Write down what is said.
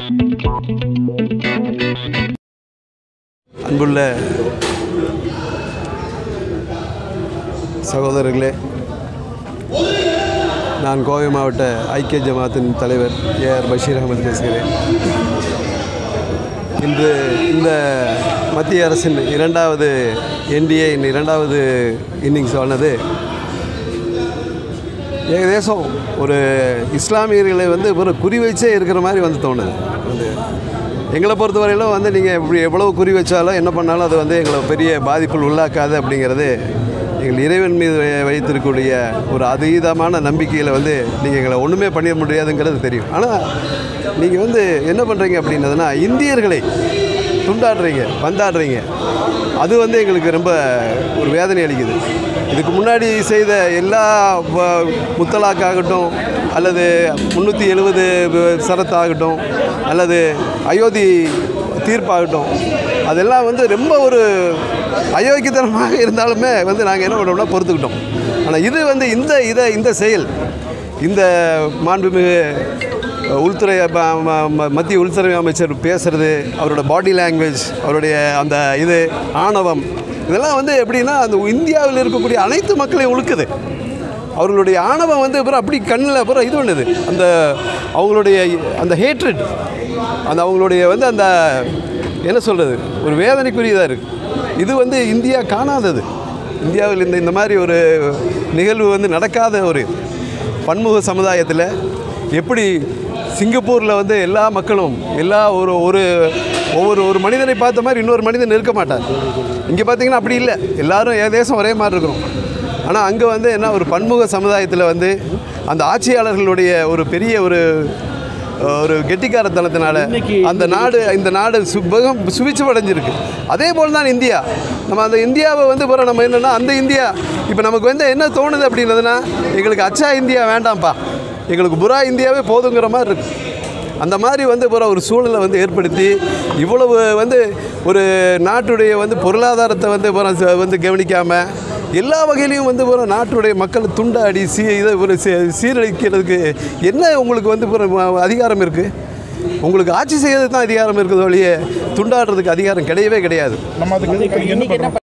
அன்புள்ள சகோதரர்களே நான் கோவை மாவட்ட ஐக்கிய ஜமாத்தின் தலைவர் ஏஆர் பஷீர் அகமது பேசுகிறேன் இன்று இந்த மத்திய அரசின் இரண்டாவது என்டிஏயின் இரண்டாவது இன்னிங்ஸ் ஆனது ஏகதேசம் ஒரு இஸ்லாமியர்களை வந்து ஒரு குறி வச்சே இருக்கிற மாதிரி வந்து தோணுது வந்து எங்களை பொறுத்தவரையிலும் வந்து நீங்கள் இப்படி எவ்வளவு குறி வச்சாலும் என்ன பண்ணாலும் அது வந்து எங்களை பெரிய பாதிப்பில் உள்ளாக்காது அப்படிங்கிறது எங்கள் இறைவன் மீது வை- வைத்திருக்கக்கூடிய ஒரு அதீதமான நம்பிக்கையில் வந்து நீங்கள் எங்களை ஒன்றுமே பண்ணிட முடியாதுங்கிறது தெரியும் ஆனால் நீங்கள் வந்து என்ன பண்ணுறீங்க அப்படின்னதுன்னா இந்தியர்களை துண்டாடுறீங்க வந்தாடுறீங்க அது வந்து எங்களுக்கு ரொம்ப ஒரு வேதனை அளிக்குது இதுக்கு முன்னாடி செய்த எல்லா வ- முத்தலாக்காகட்டும் அல்லது முந்நூற்றி எழுபது சரத்தாகட்டும் அல்லது அயோத்தி தீர்ப்பாகட்டும் அதெல்லாம் வந்து ரொம்ப ஒரு அயோக்கியத்தனமாக இருந்தாலுமே வந்து நாங்கள் என்ன பண்ணோம்னா பொறுத்துக்கிட்டோம் ஆனால் இது வந்து இந்த இதை இந்த செயல் இந்த மாண்புமிகு உள்துறை ம- ம- ம- மத்திய உள்துறை அமைச்சர் பேசுகிறது அவரோட பாடி லாங்குவேஜ் அவருடைய அந்த இது ஆணவம் இதெல்லாம் வந்து எப்படின்னா அந்த இந்தியாவில் இருக்கக்கூடிய அனைத்து மக்களையும் உழுக்குது அவர்களுடைய ஆணவம் வந்து அப்புறம் அப்படி கண்ணில் அப்புறம் இது பண்ணுது அந்த அவங்களுடைய அந்த ஹேட்ரட் அந்த அவங்களுடைய வந்து அந்த என்ன சொல்கிறது ஒரு வேதனைக்குரியதாக இருக்குது இது வந்து இந்தியா காணாதது இந்தியாவில் இந்த இந்த மாதிரி ஒரு நிகழ்வு வந்து நடக்காத ஒரு பன்முக சமுதாயத்தில் எப்படி சிங்கப்பூரில் வந்து எல்லா மக்களும் எல்லா ஒரு ஒரு ஒவ்வொரு ஒரு மனிதனை பார்த்த மாதிரி இன்னொரு மனிதன் இருக்க மாட்டார் இங்கே பார்த்தீங்கன்னா அப்படி இல்லை எல்லாரும் ஏதேசம் ஒரே மாதிரி இருக்கிறோம் ஆனால் அங்கே வந்து என்ன ஒரு பன்முக சமுதாயத்தில் வந்து அந்த ஆட்சியாளர்களுடைய ஒரு பெரிய ஒரு ஒரு கெட்டிக்காரத்தனத்தினால அந்த நாடு இந்த நாடு சுபகம் சுவிச்சு அடைஞ்சிருக்கு அதே போல் தான் இந்தியா நம்ம அந்த இந்தியாவை வந்து பிறகு நம்ம என்னென்னா அந்த இந்தியா இப்போ நமக்கு வந்து என்ன தோணுது அப்படின்னதுன்னா எங்களுக்கு அச்சா இந்தியா வேண்டாம்ப்பா எங்களுக்கு புறா இந்தியாவே போதுங்கிற மாதிரி இருக்கு அந்த மாதிரி வந்து பிற ஒரு சூழலை வந்து ஏற்படுத்தி இவ்வளவு வந்து ஒரு நாட்டுடைய வந்து பொருளாதாரத்தை வந்து பிற ச- வந்து கவனிக்காமல் எல்லா வகையிலையும் வந்து பிற நாட்டுடைய மக்கள் துண்டாடி சீ இதை ஒரு சீ- சீரழிக்கிறதுக்கு என்ன உங்களுக்கு வந்து பிற ம- அதிகாரம் இருக்குது உங்களுக்கு ஆட்சி செய்யறதுக்கு தான் அதிகாரம் இருக்குது ஒழிய துண்டாடுறதுக்கு அதிகாரம் கிடையவே கிடையாது நம்ம அதுக்கு என்ன